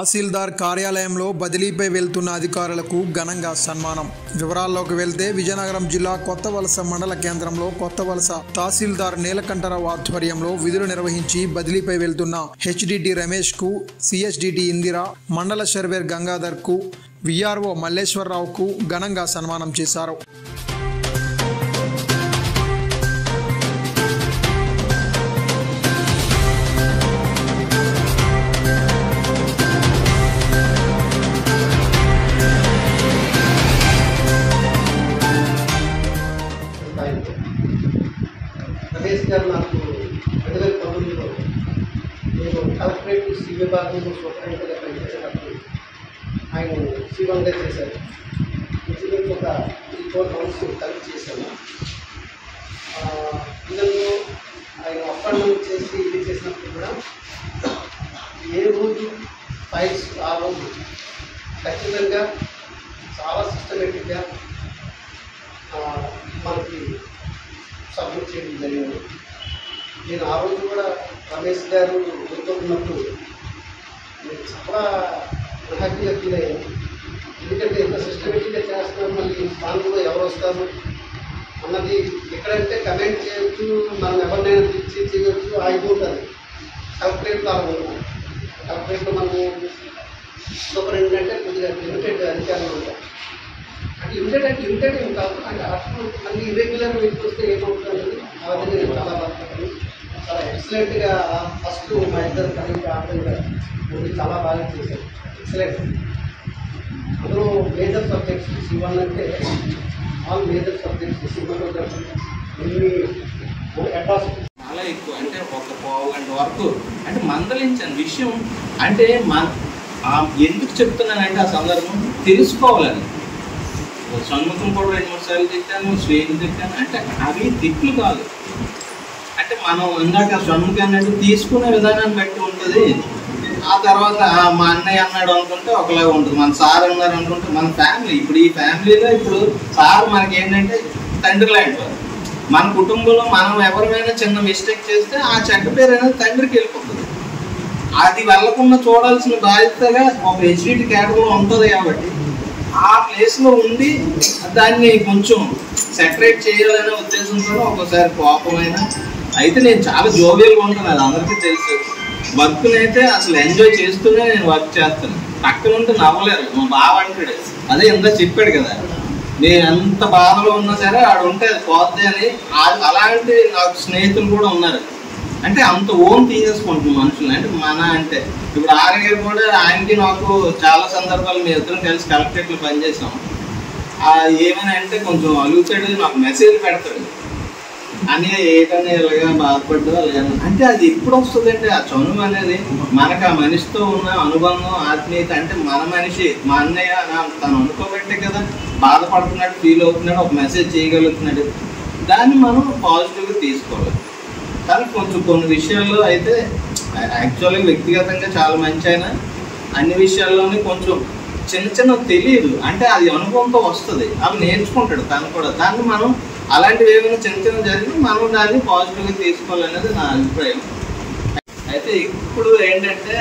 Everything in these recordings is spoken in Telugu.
తహసీల్దార్ కార్యాలయంలో బదిలీపై వెళ్తున్న అధికారులకు ఘనంగా సన్మానం వివరాల్లోకి వెళ్తే విజయనగరం జిల్లా కొత్త వలస మండల కేంద్రంలో కొత్త వలస తహసీల్దార్ నీలకంఠరావు ఆధ్వర్యంలో విధులు నిర్వహించి బదిలీపై వెళ్తున్న హెచ్డిటి రమేష్ కు సిఎస్డిటి ఇందిరా మండల సర్వేర్ గంగాధర్ కు విఆర్ఓ మల్లేశ్వరరావుకు ఘనంగా సన్మానం చేశారు స్థాయిలో రమేష్ గారు నాకు రెండు వేల పంతొమ్మిదిలో నేను కలెక్టరేట్ సి విభాగంలో సూపరింటెండెంట్గా పనిచేసేటప్పుడు ఆయన సీఎంగా చేశారు ఇంచుమించు ఒక త్రీ ఫోర్ మంత్స్ కలిపి చేశాను ఆ, ఇందులో ఆయన అపాయింట్మెంట్ చేసి ఇది చేసినప్పుడు కూడా ఏ రోజు ఫైల్స్ ఆ రోజు ఖచ్చితంగా చాలా సిస్టమేటిక్గా ఆ, మనకి సబ్మిట్ చేయడం జరిగింది నేను ఆ రోజు కూడా రమేష్ గారు గుర్తున్నప్పుడు నేను చాలా హ్యాపీగా ఫీల్ అయ్యాను ఎందుకంటే ఇంత సిస్టమేటిక్గా చేస్తున్నాం మళ్ళీ దాంట్లో ఎవరు వస్తారు అన్నది ఎక్కడంటే కమెంట్ చేయొచ్చు మనం ఎవరినైనా పిలిచి చేయొచ్చు ఆగిపోతుంది కలెక్టరేట్లో అలా ఉన్నాం కలెక్టరేట్లో మనము సూపరింటెండెంట్ అంటే కొద్దిగా లిమిటెడ్ అధికారులు ఉంటాయి అంటే లిమిటెడ్ అంటే లిమిటెడ్ ఏం కాదు అంటే అప్పుడు మళ్ళీ ఇర్రెగ్యులర్ వెయిట్ వస్తే ఏమవుతుంది ఆ విధంగా నేను చాలా బాధపడ్డాను చాలా ఎక్సలెంట్గా ఫస్ట్ మా ఇద్దరు కలిపి ఆటంగా ఉండి చాలా బాగా చేశారు ఎక్సలెంట్ అందులో మేజర్ సబ్జెక్ట్స్ సివన్ అంటే ఆల్ మేజర్ సబ్జెక్ట్స్ సినిమాటోగ్రఫీ ఎన్ని అట్రాసిటీ చాలా ఎక్కువ అంటే ఒక పావు గంట వరకు అంటే మందలించాను విషయం అంటే మన ఆ ఎందుకు చెప్తున్నానంటే ఆ సందర్భం తెలుసుకోవాలని సన్ముఖం కూడా రెండు మూడు సార్లు తిట్టాను శ్రేణి తిట్టాను అంటే అవి తిట్లు కాదు అంటే మనం ఇందాక సన్ముఖం అన్నట్టు తీసుకునే విధానాన్ని బట్టి ఉంటుంది ఆ తర్వాత ఆ, మా అన్నయ్య అన్నాడు అనుకుంటే ఒకలాగా ఉంటుంది మన సార్ అన్నారు అనుకుంటే మన ఫ్యామిలీ ఇప్పుడు ఈ ఫ్యామిలీలో ఇప్పుడు సార్ మనకి ఏంటంటే తండ్రి లాంటి వారు. మన కుటుంబంలో మనం ఎవరిమైనా చిన్న మిస్టేక్ చేస్తే ఆ చెడ్డ పేరు అనేది తండ్రికి వెళ్ళిపోతుంది అది వెళ్ళకుండా చూడాల్సిన బాధ్యతగా ఒక హెచ్డిటి కేటగిరీలో ఉంటుంది కాబట్టి ఆ ప్లేస్లో ఉండి దాన్ని కొంచెం సెపరేట్ చేయాలనే ఉద్దేశంతో ఒక్కోసారి కోపమైన అయితే నేను చాలా జోవియల్గా ఉంటాను అది అందరికీ తెలుసు వర్క్ని అయితే అసలు ఎంజాయ్ చేస్తూనే నేను వర్క్ చేస్తాను పక్కన ఉంటే నవ్వలేరు మా బావ అంటాడు అదే ఎంత చెప్పాడు కదా నేను ఎంత బాధలో ఉన్నా సరే ఆడ ఉంటే అది పోద్ది అని ఆ- అలాంటి నాకు స్నేహితులు కూడా ఉన్నారు అంటే అంత ఓన్ తీసేసుకుంటున్నాం మనుషులు అంటే మన అంటే ఇప్పుడు ఆర్య గారు కూడా ఆయనకి నాకు చాలా సందర్భాలు మేము ఇద్దరం కలిసి కలెక్టరేట్లో పనిచేసాం ఆ ఏమైనా అంటే కొంచెం అలుగుతాడు నాకు మెసేజ్ పెడతాడు అని ఏటనే ఇలాగా బాధపడ్డా లేదా అంటే అది ఎప్పుడు వస్తుంది అంటే ఆ చనువు అనేది మనకు ఆ మనిషితో ఉన్న అనుబంధం ఆత్మీయత అంటే మన మనిషి మా అన్నయ్య నా- తను అనుకోబట్టే కదా బాధపడుతున్నాడు ఫీల్ అవుతున్నాడు ఒక మెసేజ్ చేయగలుగుతున్నాడు దాన్ని మనం పాజిటివ్గా తీసుకోవాలి కానీ కొంచెం కొన్ని విషయాల్లో అయితే యాక్చువల్గా వ్యక్తిగతంగా చాలా మంచి ఆయన అన్ని విషయాల్లోనే కొంచెం చిన్న చిన్న తెలియదు అంటే అది అనుభవంతో వస్తుంది అవి నేర్చుకుంటాడు తను కూడా దాన్ని మనం అలాంటివి ఏమైనా చిన్న చిన్న జరిగి మనం దాన్ని పాజిటివ్గా తీసుకోవాలనేది నా అభిప్రాయం అయితే ఇప్పుడు ఏంటంటే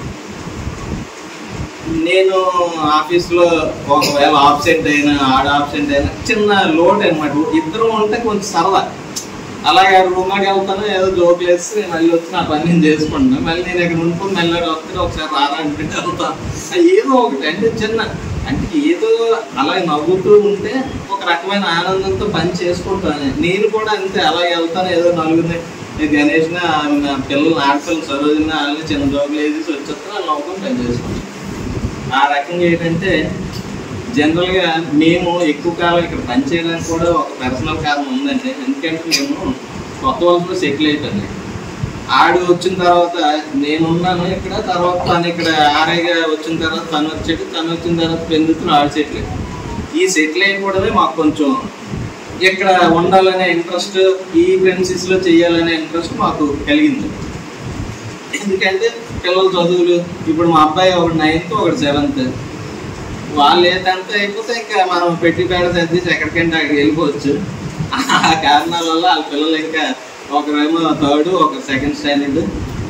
నేను ఆఫీస్లో ఒకవేళ ఆబ్సెంట్ అయినా ఆడ ఆబ్సెంట్ అయినా చిన్న లోడ్ అనమాట ఇద్దరు ఉంటే కొంచెం సరదా అలాగే రూమ్లోకి వెళ్తాను ఏదో జోకులు వేసి మళ్ళీ వచ్చి నా పని నేను చేసుకుంటాను మళ్ళీ నేను ఇక్కడ ఉంటుని మళ్ళీ వస్తే ఒకసారి రారా అంటే వెళ్తాను ఏదో ఒకటి అంటే చిన్న అంటే ఏదో అలా నవ్వుతూ ఉంటే ఒక రకమైన ఆనందంతో పని చేసుకుంటాను నేను కూడా అంతే అలాగే వెళ్తాను ఏదో నలుగురిని గణేష్ నా పిల్లలు ఆడపిల్లలు సరోజిని వాళ్ళని చిన్న జోకులు వేసి వచ్చేస్తాను వాళ్ళు నవ్వుకొని పని చేసుకుంటాను ఆ రకంగా ఏంటంటే జనరల్గా మేము ఎక్కువ కాలం ఇక్కడ పనిచేయడానికి కూడా ఒక పర్సనల్ కారణం ఉందండి ఎందుకంటే మేము కొత్త వలసలో సెటిల్ అయిపోయింది ఆడు వచ్చిన తర్వాత నేనున్నాను ఇక్కడ తర్వాత తను ఇక్కడ ఆర్ఐగా వచ్చిన తర్వాత తను వచ్చాడు తను వచ్చిన తర్వాత పెందుతున్న ఆడు సెటిల్ అయ్యాడు. ఈ సెటిల్ అయిపోవడమే మాకు కొంచెం ఇక్కడ ఉండాలనే ఇంట్రెస్ట్ ఈ premises లో చేయాలనే ఇంట్రెస్ట్ మాకు కలిగింది ఎందుకంటే పిల్లల చదువులు ఇప్పుడు మా అబ్బాయి ఒకటి నైన్త్ ఒకటి సెవెంత్ వాళ్ళు ఏ టెన్త్ అయిపోతే ఇంకా మనం పెట్టి పేడ సర్దిసి ఎక్కడికంటే అక్కడికి వెళ్ళిపోవచ్చు ఆ కారణాల వల్ల వాళ్ళ పిల్లలు ఇంకా ఒకరేమో థర్డ్ ఒక సెకండ్ స్టాండర్డ్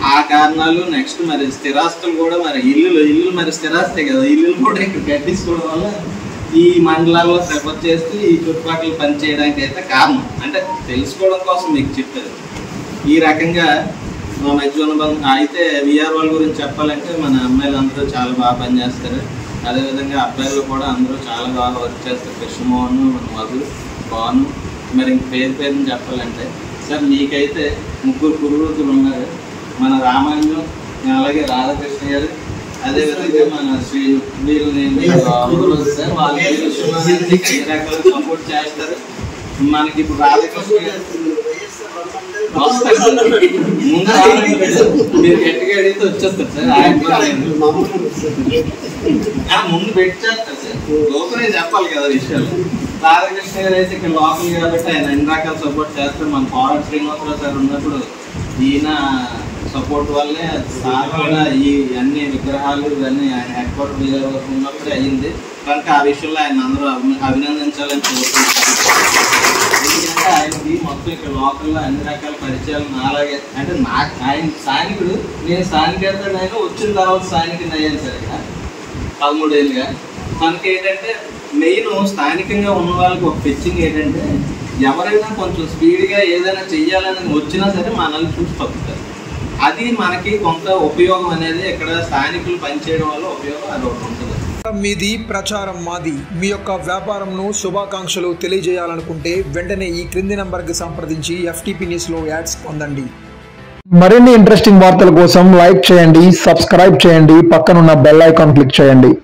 ఆ కారణాలు నెక్స్ట్ మరి స్థిరాస్తులు కూడా మరి ఇల్లులు ఇల్లులు మరి స్థిరాస్తే కదా ఇల్లులు కూడా ఇక్కడ కట్టించుకోవడం వల్ల ఈ మండలాల్లో ప్రిఫర్ చేస్తూ ఈ చుట్టుపక్కల పని చేయడానికి అయితే కారణం అంటే తెలుసుకోవడం కోసం మీకు చెప్పారు ఈ రకంగా మా మధ్య ఉన్న బంధు అయితే విఆర్ వాళ్ళ గురించి చెప్పాలంటే మన అమ్మాయిలు అందరూ చాలా బాగా పనిచేస్తారు అదేవిధంగా అబ్బాయిలు కూడా అందరూ చాలా బాగా వర్క్ చేస్తారు కృష్ణమోహన్ మన మధు భాను మరి ఇంక పేరు పేరుని చెప్పాలంటే సార్ మీకైతే ముగ్గురు పురోహితులు ఉన్నారు మన రామానుజం అలాగే రాధాకృష్ణ గారు అదేవిధంగా మన శ్రీ వీళ్ళని మీరు అమరులు సార్ వాళ్ళు అన్ని రకాల సపోర్ట్ చేస్తారు మనకి ఇప్పుడు రాధాకృష్ణ గారు వస్తారు సార్. ముందు రాధాకృష్ణ మీరు గట్టిగా అడిగితే వచ్చేస్తారు సార్ ఆయన కూడా లేదు. ఆ, ముందు పెట్టేస్తారు సార్ లోపలే చెప్పాలి కదా విషయాలు రాధాకృష్ణ గారు అయితే ఇక్కడ లోకల్ కాబట్టి ఆయన అన్ని రకాల సపోర్ట్ చేస్తారు మన పోరాట శ్రీనివాసరావు సార్ ఉన్నప్పుడు ఈయన సపోర్ట్ వల్లే సార్ కూడా ఈ అన్ని విగ్రహాలు ఇవన్నీ ఆయన హెడ్ క్వార్టర్ విజయవాడ ఉన్నప్పుడే అయ్యింది కనుక ఆ విషయంలో ఆయన అందరూ అభి- అభినందించాలని కోరుకుంటున్నాను ఎందుకంటే ఆయనకి మొత్తం ఇక్కడ లోకల్లో అన్ని రకాల పరిచయాలు నాలాగే అంటే నాకు ఆయన స్థానికుడు నేను స్థానికేతడు అయినా వచ్చిన తర్వాత స్థానికుని అయ్యాను సార్ ఇక్కడ పదమూడేళ్ళుగా మనకి ఏంటంటే మెయిన్ స్థానికంగా ఉన్న వాళ్ళకి ఒక పిచ్చింగ్ ఏంటంటే ఎవరైనా కొంచెం స్పీడ్గా ఏదైనా చెయ్యాలని వచ్చినా సరే మనల్ని చూసి పక్కుతారు అది మనకి కొంత ఉపయోగం అనేది ఇక్కడ స్థానికులు పనిచేయడం వల్ల ఉపయోగం అది ఒకటి ఉంటుంది మీది ప్రచారం మాది మీ యొక్క వ్యాపారంను శుభాకాంక్షలు తెలియజేయాలనుకుంటే వెంటనే ఈ క్రింది నంబర్కి సంప్రదించి ఎఫ్టీపీ న్యూస్లో యాడ్స్ పొందండి మరిన్ని ఇంట్రెస్టింగ్ వార్తల కోసం లైక్ చేయండి సబ్స్క్రైబ్ చేయండి పక్కనున్న బెల్ ఐకాన్ క్లిక్ చేయండి